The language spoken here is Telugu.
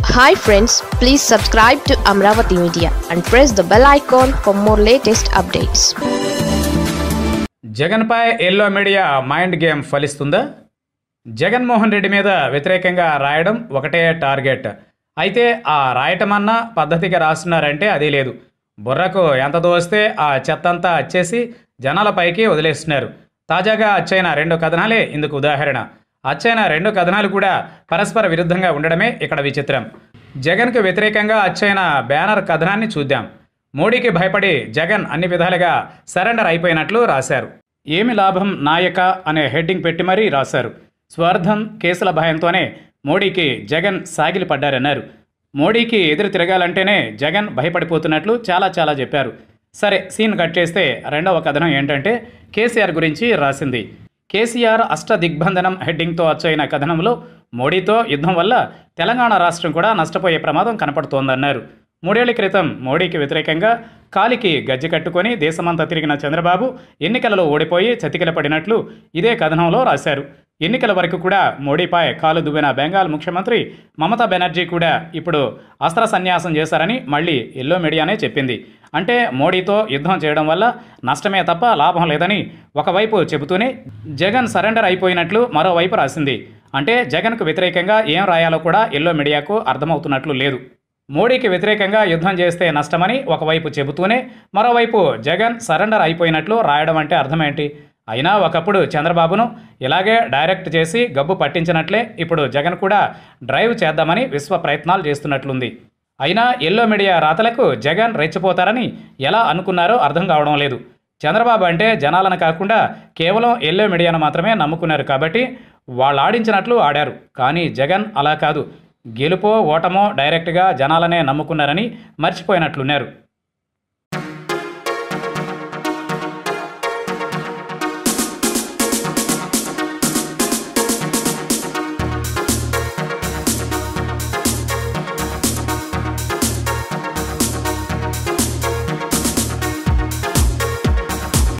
hi friends please subscribe to Amaravati media and press the bell icon for more latest updates జగన్పై ఎల్లో మీడియా మైండ్ గేమ్ ఫలిస్తుందా జగన్మోహన్ రెడ్డి మీద వ్యతిరేకంగా రాయడం ఒకటే టార్గెట్ అయితే ఆ రాయటం అన్నా పద్ధతిగా రాస్తున్నారంటే అది లేదు బుర్రకు ఎంత దోస్తే ఆ చెత్తంతా అచ్చేసి జనాలపైకి వదిలేస్తున్నారు తాజాగా అచ్చైన రెండు కథనాలే ఇందుకు ఉదాహరణ అచ్చైన రెండు కథనాలు కూడా పరస్పర విరుద్ధంగా ఉండడమే ఇక్కడ విచిత్రం జగన్కు వ్యతిరేకంగా అచ్చైన బ్యానర్ కథనాన్ని చూద్దాం మోడీకి భయపడి జగన్ అన్ని విధాలుగా సరెండర్ అయిపోయినట్లు రాశారు ఏమి లాభం నాయక అనే హెడ్డింగ్ పెట్టి మరీ రాశారు స్వార్థం కేసుల భయంతోనే మోడీకి జగన్ సాగిలి పడ్డారన్నారు మోడీకి ఎదురు తిరగాలంటేనే జగన్ భయపడిపోతున్నట్లు చాలా చాలా చెప్పారు సరే సీన్ కట్ చేస్తే రెండవ కథనం ఏంటంటే కేసీఆర్ గురించి రాసింది కేసీఆర్ అష్ట దిగ్బంధనం హెడ్డింగ్తో వచ్చైన కథనంలో మోడీతో యుద్ధం వల్ల తెలంగాణ రాష్ట్రం కూడా నష్టపోయే ప్రమాదం కనపడుతోందన్నారు మూడేళ్ల క్రితం మోడీకి వ్యతిరేకంగా కాలికి గజ్జె కట్టుకొని దేశమంతా తిరిగిన చంద్రబాబు ఎన్నికలలో ఓడిపోయి చతికిల పడినట్లు ఇదే కథనంలో రాశారు ఎన్నికల వరకు కూడా మోడీపై కాలు దువ్విన బెంగాల్ ముఖ్యమంత్రి మమతా బెనర్జీ కూడా ఇప్పుడు అస్త్ర సన్యాసం చేశారని మళ్ళీ ఎల్లో మీడియానే చెప్పింది అంటే మోడీతో యుద్ధం చేయడం వల్ల నష్టమే తప్ప లాభం లేదని ఒకవైపు చెబుతూనే జగన్ సరెండర్ అయిపోయినట్లు మరోవైపు రాసింది అంటే జగన్కు వ్యతిరేకంగా ఏం రాయాలో కూడా ఎల్లో మీడియాకు అర్థమవుతున్నట్లు లేదు మోడీకి వ్యతిరేకంగా యుద్ధం చేస్తే నష్టమని ఒకవైపు చెబుతూనే మరోవైపు జగన్ సరెండర్ అయిపోయినట్లు రాయడం అంటే అర్థమేంటి అయినా ఒకప్పుడు చంద్రబాబును ఇలాగే డైరెక్ట్ చేసి గబ్బు పట్టించినట్లే ఇప్పుడు జగన్ కూడా డ్రైవ్ చేద్దామని విశ్వ ప్రయత్నాలు చేస్తున్నట్లుంది అయినా ఎల్లో మీడియా రాతలకు జగన్ రెచ్చిపోతారని ఎలా అనుకున్నారో అర్థం కావడం లేదు చంద్రబాబు అంటే జనాలను కాకుండా కేవలం ఎల్లో మీడియాను మాత్రమే నమ్ముకున్నారు కాబట్టి వాళ్ళు ఆడించినట్లు ఆడారు కానీ జగన్ అలా కాదు గెలుపో ఓటమో డైరెక్ట్గా జనాలనే నమ్ముకున్నారని మర్చిపోయినట్లున్నారు